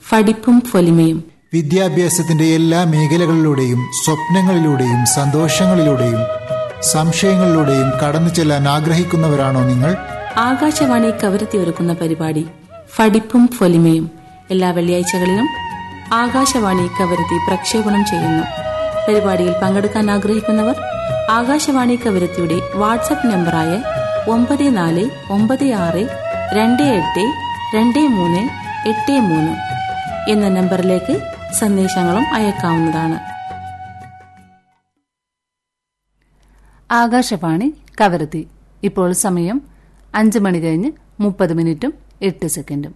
ഫടിപ്പും പൊലിമയും വിദ്യാഭ്യാസത്തിന്റെ എല്ലാ മേഖലകളിലൂടെയും സ്വപ്നങ്ങളിലൂടെയും സന്തോഷങ്ങളിലൂടെയും സംശയങ്ങളിലൂടെയും കടന്നു ചെല്ലാൻ ആഗ്രഹിക്കുന്നവരാണോ നിങ്ങൾ ആകാശവാണി കവരത്തി ഒരുക്കുന്ന പരിപാടി ഫടിപ്പും പൊലിമയും എല്ലാ വെള്ളിയാഴ്ചകളിലും ആകാശവാണി കവരത്തി പ്രക്ഷേപണം ചെയ്യുന്നു പരിപാടിയിൽ പങ്കെടുക്കാൻ ആഗ്രഹിക്കുന്നവർ ആകാശവാണി കവരത്തിയുടെ വാട്സപ്പ് നമ്പറായ ഒമ്പത് നാല് ഒമ്പത് ആറ് രണ്ട് എട്ട് രണ്ട് മൂന്ന് എട്ട് മൂന്ന് എന്ന നമ്പറിലേക്ക് സന്ദേശങ്ങളും അയക്കാവുന്നതാണ് ആകാശവാണി കവരത്തി ഇപ്പോൾ സമയം അഞ്ച് മണി കഴിഞ്ഞ് മുപ്പത് മിനിറ്റും എട്ട് സെക്കൻഡും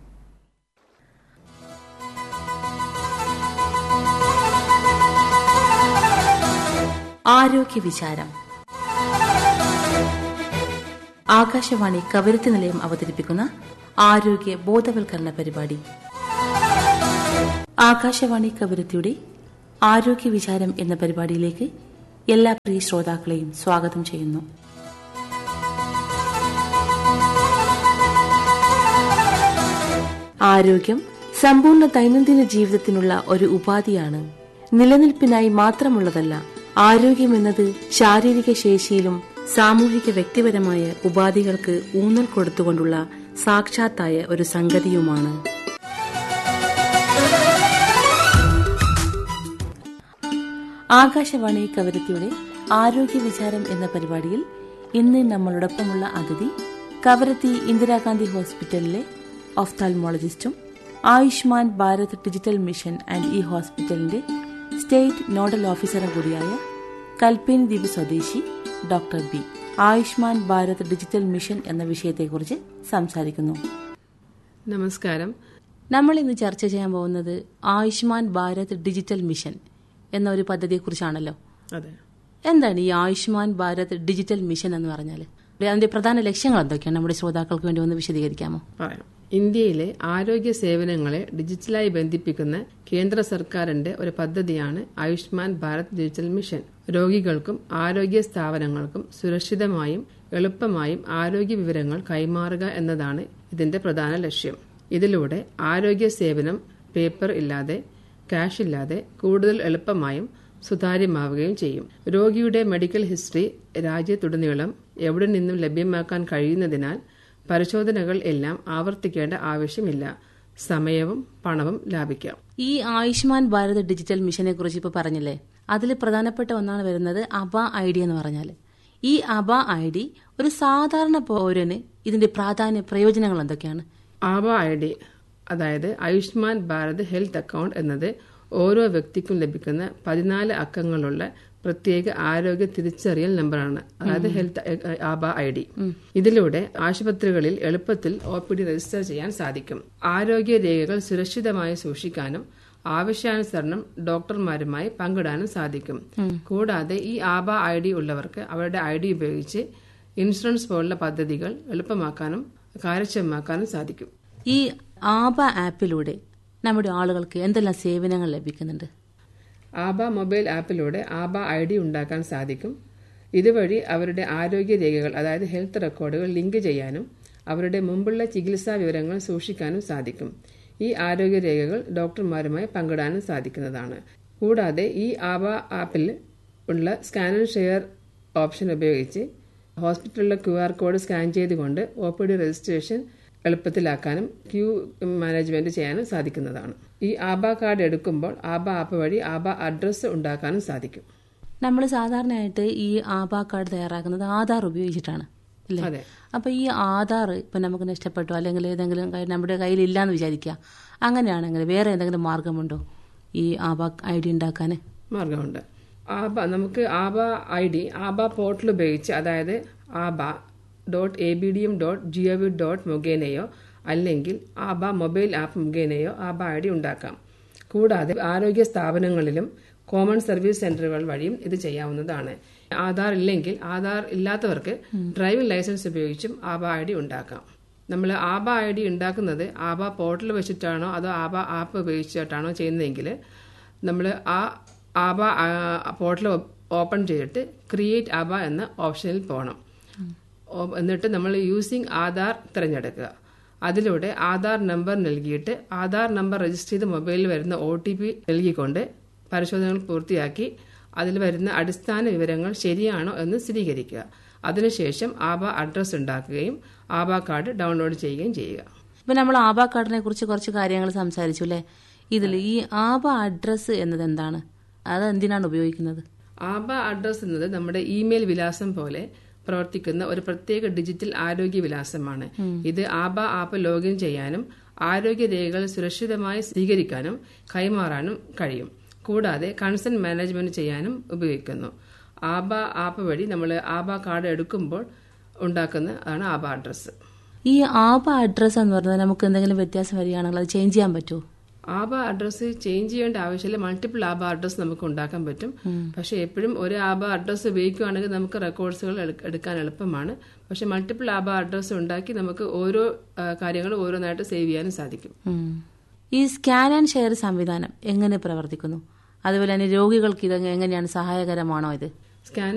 ആരോഗ്യ വിചാരം ആകാശവാണി കവരത്തി നിലയം അവതരിപ്പിക്കുന്ന ആരോഗ്യ ബോധവൽക്കരണ പരിപാടി ആകാശവാണി കവരത്തിയുടെ ആരോഗ്യ വിചാരം എന്ന പരിപാടിയിലേക്ക് എല്ലാ പ്രിയ ശ്രോതാക്കളെയും സ്വാഗതം ചെയ്യുന്നു ആരോഗ്യം സമ്പൂർണ്ണ ദൈനംദിന ജീവിതത്തിനുള്ള ഒരു ഉപാധിയാണ് നിലനിൽപ്പിനായി മാത്രമുള്ളതല്ല ആരോഗ്യമെന്നത് ശാരീരിക ശേഷിയിലും സാമൂഹിക വ്യക്തിപരമായ ഉപാധികൾക്ക് ഊന്നൽ കൊടുത്തുകൊണ്ടുള്ള സാക്ഷാത്തായ ഒരു സംഗതിയുമാണ് ആകാശവാണി കവരത്തിയുടെ ആരോഗ്യ വിചാരം എന്ന പരിപാടിയിൽ ഇന്ന് നമ്മളോടൊപ്പമുള്ള അതിഥി കവരത്തി ഇന്ദിരാഗാന്ധി ഹോസ്പിറ്റലിലെ ഓഫ്താൽമോളജിസ്റ്റും Ayushman Bharat digital mission and e ഹോസ്പിറ്റലിന്റെ സ്റ്റേറ്റ് നോഡൽ ഓഫീസറും കൂടിയായ കൽപ്പേനി ദ്വീപ് സ്വദേശി doctor B Ayushman Bharat digital mission എന്ന വിഷയത്തെക്കുറിച്ച് സംസാരിക്കുന്നു നമസ്കാരം നമ്മൾ ഇന്ന് ചർച്ച ചെയ്യാൻ പോകുന്നത് ആയുഷ്മാൻ ഭാരത് ഡിജിറ്റൽ മിഷൻ എന്ന ഒരു പദ്ധതിയെക്കുറിച്ചാണല്ലോ അതെ എന്താണ് ഈ ആയുഷ്മാൻ ഭാരത് ഡിജിറ്റൽ മിഷൻ എന്ന് പറഞ്ഞാൽ അതിന്റെ പ്രധാന ലക്ഷ്യങ്ങൾ എന്തൊക്കെയാണ് നമ്മുടെ ശ്രോതാക്കൾക്ക് വേണ്ടി ഒന്ന് വിശദീകരിക്കാമോ പറയാം ഇന്ത്യയിലെ ആരോഗ്യ സേവനങ്ങളെ ഡിജിറ്റലായി ബന്ധിപ്പിക്കുന്ന കേന്ദ്ര സർക്കാരിന്റെ ഒരു പദ്ധതിയാണ് ആയുഷ്മാൻ ഭാരത് ഡിജിറ്റൽ മിഷൻ രോഗികൾക്കും ആരോഗ്യ സ്ഥാപനങ്ങൾക്കും സുരക്ഷിതമായും എളുപ്പമായും ആരോഗ്യ വിവരങ്ങൾ കൈമാറുക എന്നതാണ് ഇതിന്റെ പ്രധാന ലക്ഷ്യം ഇതിലൂടെ ആരോഗ്യ സേവനം പേപ്പർ ഇല്ലാതെ ക്യാഷ് ഇല്ലാതെ കൂടുതൽ എളുപ്പമായും സുതാര്യമാവുകയും ചെയ്യും രോഗിയുടെ മെഡിക്കൽ ഹിസ്റ്ററി രാജ്യത്തുടനീളം എവിടെ നിന്നും ലഭ്യമാക്കാൻ കഴിയുന്നതിനാൽ പരിശോധനകൾ എല്ലാം ആവർത്തിക്കേണ്ട ആവശ്യമില്ല സമയവും പണവും ലാഭിക്കാം ഈ ആയുഷ്മാൻ ഭാരത് ഡിജിറ്റൽ മിഷനെ കുറിച്ച് ഇപ്പൊ പറഞ്ഞില്ലേ അതിൽ പ്രധാനപ്പെട്ട ഒന്നാണ് വരുന്നത് അബ ഐ ഡി എന്ന് പറഞ്ഞാൽ ഈ അബ ഐ ഡി ഒരു സാധാരണ പൗരന് ഇതിന്റെ പ്രാധാന്യ പ്രയോജനങ്ങൾ എന്തൊക്കെയാണ് ആബ ഐ ഡി അതായത് ആയുഷ്മാൻ ഭാരത് ഹെൽത്ത് അക്കൗണ്ട് എന്നത് ഓരോ വ്യക്തിക്കും ലഭിക്കുന്ന പതിനാല് അക്കങ്ങളുള്ള പ്രത്യേക ആരോഗ്യ തിരിച്ചറിയൽ നമ്പറാണ് അതായത് ഹെൽത്ത് ആബ ഐ ഡി ഇതിലൂടെ ആശുപത്രികളിൽ എളുപ്പത്തിൽ ഒ പി ഡി രജിസ്റ്റർ ചെയ്യാൻ സാധിക്കും ആരോഗ്യ രേഖകൾ സുരക്ഷിതമായി സൂക്ഷിക്കാനും ആവശ്യാനുസരണം ഡോക്ടർമാരുമായി പങ്കിടാനും സാധിക്കും കൂടാതെ ഈ ആബ ഐ ഡി ഉള്ളവർക്ക് അവരുടെ ഐ ഡി ഉപയോഗിച്ച് ഇൻഷുറൻസ് പോലുള്ള പദ്ധതികൾ എളുപ്പമാക്കാനും കാര്യക്ഷമമാക്കാനും സാധിക്കും ഈ ആബ ആപ്പിലൂടെ നമ്മുടെ ആളുകൾക്ക് എന്തെല്ലാം സേവനങ്ങൾ ലഭിക്കുന്നുണ്ട് ആബ മൊബൈൽ ആപ്പിലൂടെ ആബ ഐ ഡി ഉണ്ടാക്കാൻ സാധിക്കും ഇതുവഴി അവരുടെ ആരോഗ്യ രേഖകൾ അതായത് ഹെൽത്ത് റെക്കോർഡുകൾ ലിങ്ക് ചെയ്യാനും അവരുടെ മുമ്പുള്ള ചികിത്സാ വിവരങ്ങൾ സൂക്ഷിക്കാനും സാധിക്കും ഈ ആരോഗ്യ രേഖകൾ ഡോക്ടർമാരുമായി പങ്കിടാനും സാധിക്കുന്നതാണ് കൂടാതെ ഈ ആബ ആപ്പിൽ ഉള്ള സ്കാൻ ആൻഡ് ഷെയർ ഓപ്ഷൻ ഉപയോഗിച്ച് ഹോസ്പിറ്റലിലെ ക്യു ആർ കോഡ് സ്കാൻ ചെയ്തുകൊണ്ട് ഒ പി ഡി രജിസ്ട്രേഷൻ എളുപ്പത്തിലാക്കാനും ക്യൂ മാനേജ്മെന്റ് ചെയ്യാനും സാധിക്കുന്നതാണ് ഈ ആബ കാർഡ് എടുക്കുമ്പോൾ ആബ ആപ്പ് വഴി ആബ അഡ്രസ്സ് ഉണ്ടാക്കാനും സാധിക്കും നമ്മൾ സാധാരണയായിട്ട് ഈ ആബ കാർഡ് തയ്യാറാക്കുന്നത് ആധാർ ഉപയോഗിച്ചിട്ടാണ് അല്ലേ അതെ അപ്പൊ ഈ ആധാർ ഇപ്പൊ നമുക്ക് നഷ്ടപ്പെട്ടു അല്ലെങ്കിൽ ഏതെങ്കിലും കൈ- നമ്മുടെ കയ്യിൽ ഇല്ലാന്ന് വിചാരിക്കുക അങ്ങനെയാണെങ്കിൽ വേറെ എന്തെങ്കിലും മാർഗമുണ്ടോ ഈ ആബ ഐ ഡി ഉണ്ടാക്കാൻ മാർഗമുണ്ട് ആബ നമുക്ക് ABHA I D ABHA portal ഉപയോഗിച്ച് അതായത് ABHA dot A B D M dot G O V dot മുഖേനയോ അല്ലെങ്കിൽ ആബ മൊബൈൽ ആപ്പ് മുഖേനയോ ആബ ഐ ഡി ഉണ്ടാക്കാം കൂടാതെ ആരോഗ്യ സ്ഥാപനങ്ങളിലും കോമൺ സർവീസ് സെന്ററുകൾ വഴിയും ഇത് ചെയ്യാവുന്നതാണ് ആധാർ ഇല്ലെങ്കിൽ ആധാർ ഇല്ലാത്തവർക്ക് ഡ്രൈവിംഗ് ലൈസൻസ് ഉപയോഗിച്ചും ആബ ഐ ഡി ഉണ്ടാക്കാം നമ്മൾ ആബ ഐ ഡി ഉണ്ടാക്കുന്നത് ആബ പോർട്ടൽ വെച്ചിട്ടാണോ അതോ ആബ ആപ്പ് ഉപയോഗിച്ചിട്ടാണോ ചെയ്യുന്നതെങ്കിൽ നമ്മൾ ആ ആബ പോർട്ടൽ ഓപ്പൺ ചെയ്തിട്ട് ക്രിയേറ്റ് ആബ എന്ന ഓപ്ഷനിൽ പോകണം ഓ- എന്നിട്ട് നമ്മൾ യൂസിങ് ആധാർ തിരഞ്ഞെടുക്കുക അതിലൂടെ ആധാർ നമ്പർ നൽകിയിട്ട് ആധാർ നമ്പർ രജിസ്റ്റർ ചെയ്ത് മൊബൈലിൽ വരുന്ന ഒ ടി പി നൽകിക്കൊണ്ട് പരിശോധനകൾ പൂർത്തിയാക്കി അതിൽ വരുന്ന അടിസ്ഥാന വിവരങ്ങൾ ശരിയാണോ എന്ന് സ്ഥിരീകരിക്കുക അതിനുശേഷം ആബ അഡ്രസ് ഉണ്ടാക്കുകയും ആബ കാർഡ് ഡൗൺലോഡ് ചെയ്യുകയും ചെയ്യുക ഇപ്പൊ നമ്മൾ ആബ കാർഡിനെ കുറിച്ച് കുറച്ച് കാര്യങ്ങൾ സംസാരിച്ചു അല്ലേ ഇതിൽ ഈ ആബ അഡ്രസ് എന്നത് എന്താണ് അത് എന്തിനാണ് ഉപയോഗിക്കുന്നത് ആബ അഡ്രസ് എന്നത് നമ്മുടെ ഇമെയിൽ വിലാസം പോലെ പ്രവർത്തിക്കുന്ന ഒരു പ്രത്യേക ഡിജിറ്റൽ ആരോഗ്യ വിലാസമാണ് ഇത് ആബ ആപ്പ് ലോഗിൻ ചെയ്യാനും ആരോഗ്യ രേഖകൾ സുരക്ഷിതമായി സ്വീകരിക്കാനും കൈമാറാനും കഴിയും കൂടാതെ കൺസേൺ മാനേജ്മെന്റ് ചെയ്യാനും ഉപയോഗിക്കുന്നു ആബ ആപ്പ് വഴി നമ്മൾ ആബ കാർഡ് എടുക്കുമ്പോൾ ഉണ്ടാക്കുന്ന ആണ് ആബ അഡ്രസ്സ് ഈ ആബ അഡ്രസ് എന്ന് പറഞ്ഞാൽ നമുക്ക് എന്തെങ്കിലും വ്യത്യാസം വരികയാണെങ്കിൽ അത് ചേഞ്ച് ചെയ്യാൻ പറ്റുമോ ആബ അഡ്രസ്സ് ചേഞ്ച് ചെയ്യേണ്ട ആവശ്യമില്ല മൾട്ടിപ്പിൾ ആബ അഡ്രസ്സ് നമുക്ക് ഉണ്ടാക്കാൻ പറ്റും പക്ഷെ എപ്പോഴും ഒരു ആബ അഡ്രസ്സ് ഉപയോഗിക്കുകയാണെങ്കിൽ നമുക്ക് റെക്കോർഡ്സുകൾ എടുക്കാൻ എളുപ്പമാണ് പക്ഷെ മൾട്ടിപ്പിൾ ആബ അഡ്രസ്സ് ഉണ്ടാക്കി നമുക്ക് ഓരോ ആ, കാര്യങ്ങളും ഓരോന്നായിട്ട് സേവ് ചെയ്യാനും സാധിക്കും ഉം. ഈ സ്കാൻ ആൻഡ് ഷെയർ സംവിധാനം എങ്ങനെ പ്രവർത്തിക്കുന്നു അതുപോലെ തന്നെ രോഗികൾക്ക് ഇത് എങ്ങനെയാണ് സഹായകരമാണോ ഇത് സ്കാൻ